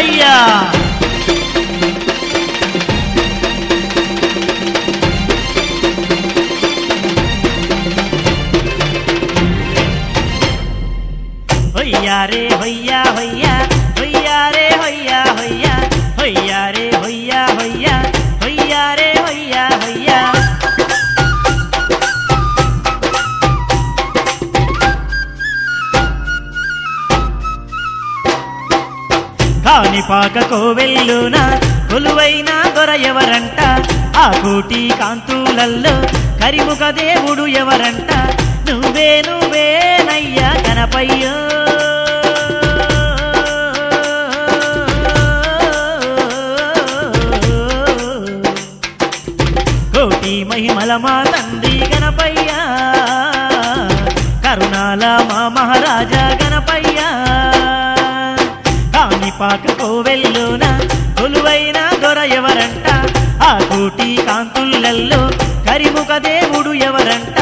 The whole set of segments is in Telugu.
గణపయ్య హొయ్యా రే హొయ్యా హొయ్యా హొయ్యా రే హొయ్యా హొయ్యా హొయ్యా రే హొయ్యా హొయ్యా హొయ్యా రే హొయ్యా హొయ్యా కాణిపాక కోవెల్లున కొలువైన దొర ఎవరంట ఆ కోటి కాంతులల్లో కరిముఖ దేవుడు ఎవరంట నువ్వే నువ్వేనయ్యా గణపయ్యో కోటి మహిమల మా తండ్రి గణపయ్య కరుణాల మా మహారాజా గణపయ్య కాణిపాక కోవెల్లోన కొలువైన దొర ఎవరంట ఆ కోటి కాంతులల్లో కరిముఖ దేవుడు ఎవరంట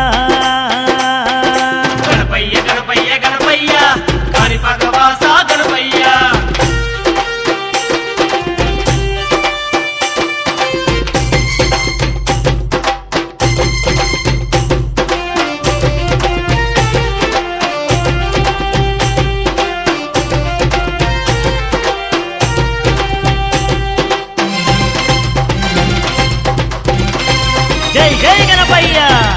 గణపయ్య గణపయ్య గణపయ్య కాణిపాక వాస గణపయ్య జై జై గణపయ్య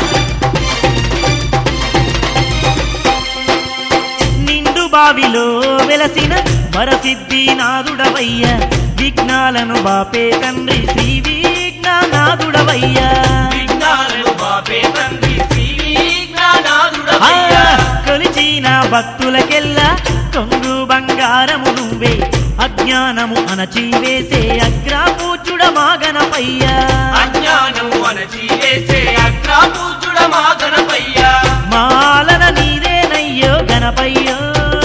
నిండు బావిలో వెలసిన వరసిద్ధి నాదుడవయ్య విఘ్నాలను బాపే తండ్రి శ్రీ విఘ్నానాథుడవయ్య విఘ్నాలను బాపే తండ్రి శ్రీ ఆ, విఘ్నానాథుడవయ్య కొలిచిన భక్తులకెల్లా కొంగు బంగారము నువ్వే అజ్ఞానము అణచివేసే అగ్రాపూచుడ మా గణపయ్య అజ్ఞానము అనచి వేసే అగ్రాపూజుడ మా గణపయ్య మాలన నీదేనయ్యో గణపయ్యో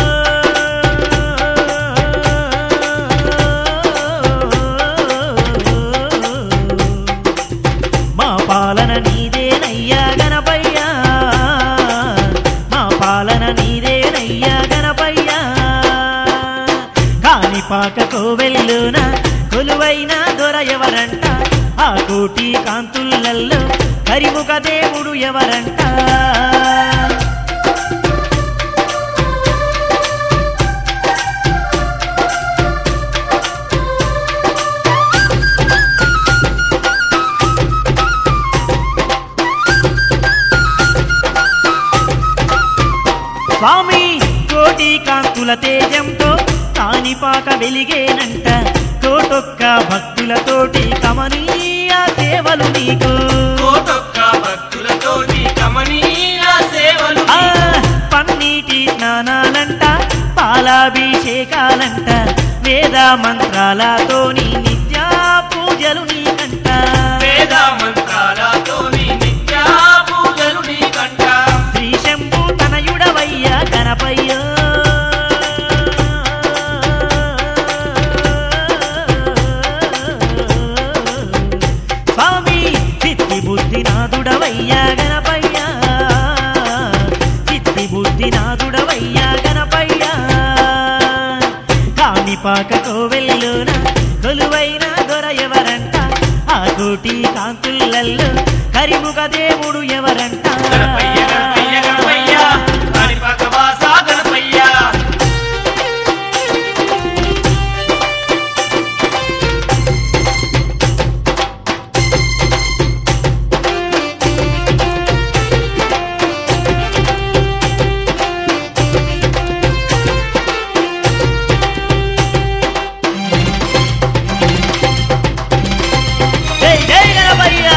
మా పాలన నీదేనయ్యా గణపయ్యా మా పాలన నీదేనయ్యా గణపయ్యా కాణిపాక కోవెల్లున కొలువైన దొర ఎవరంట ఆ కోటి కాంతులల్లో కరిముఖ దేవుడు ఎవరంట స్వామి కోటి కాంతుల తేజంతో కాణిపాక వెలిగేనంట కోటొక్క భక్తులతోటి కమనీయ సేవలు నీకు కోటొక్క భక్తులతోటి కమనీయ సేవలు ఆ, పన్నీటి స్నానాలంట పాలాభిషేకాలంట వేద మంత్రాలతోని నిత్య పూజలు నీకంట వేద మంత్రాలతోని నిత్య పూజలు నీకంట శ్రీ శంభు తనయుడవయ్య గణపయ్య స్వామి చిత్తి బుద్ధి నాదుడవయ్య గణపయ్య చిత్తి బుద్ధి నాదుడవయ్య గణపయ్య కాణిపాక కోవెల్లోన కొలువైన దొర ఎవరంట ఆ కోటి కాంతులల్లో కరిముఖ దేవుడు ఎవరంట గణపయ్య గణపయ్య గణపయ్య కాణిపాక వాస గణపయ్య జై జై గణపయ్య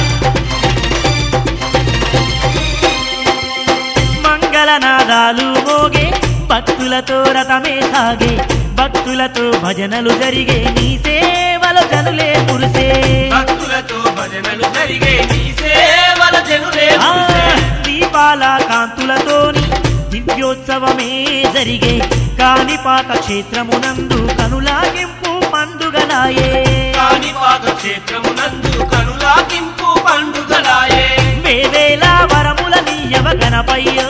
మంగళనాదాలు మోగే భక్తులతో రథమే సాగే భక్తులతో భజనలు జరిగే నీ సేవలో జనులే కురిసే భక్తులతో భజనలు జరిగే నీ సేవల జనులే ఆ, మురిసే. దీపాల కాంతులతోని దివ్యోత్సవమే జరిగే కాణిపాక క్షేత్రమునందు కనులాగింపు పండుగలాయే కాణిపాక క్షేత్రమునందు కనులాకింపు పండుగలాయే వేవేల వరముల నీయవ గణపయ్యో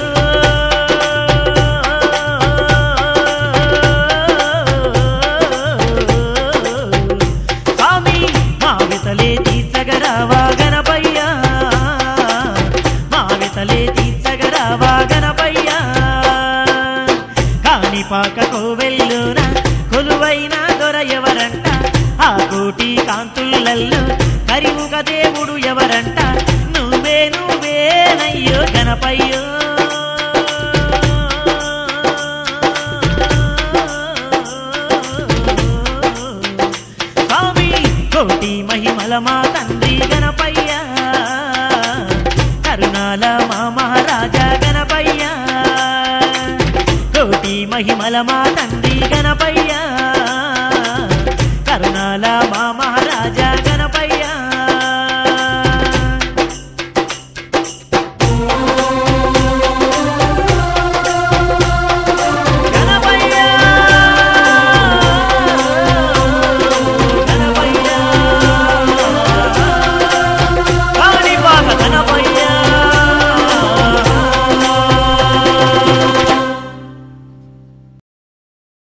తీర్చగరావా గణపయ్యా మా వెతలే తీర్చగరావా గణపయ్యా కాణిపాక కోవెల్లున కొలువైన దొర ఎవరంట ఆ కోటి కాంతులల్లో కరిముగ దేవుడు ఎవరంట నువ్వే నువ్వేనయ్యో గణపయ్యో స్వామి కోటి మహిమల మా తండ్రి గణపయ్య కరుణాల మా మహారాజా గణపయ్య కోటి మహిమల మా తండ్రి గణపయ్య కరుణాల మా మహారాజా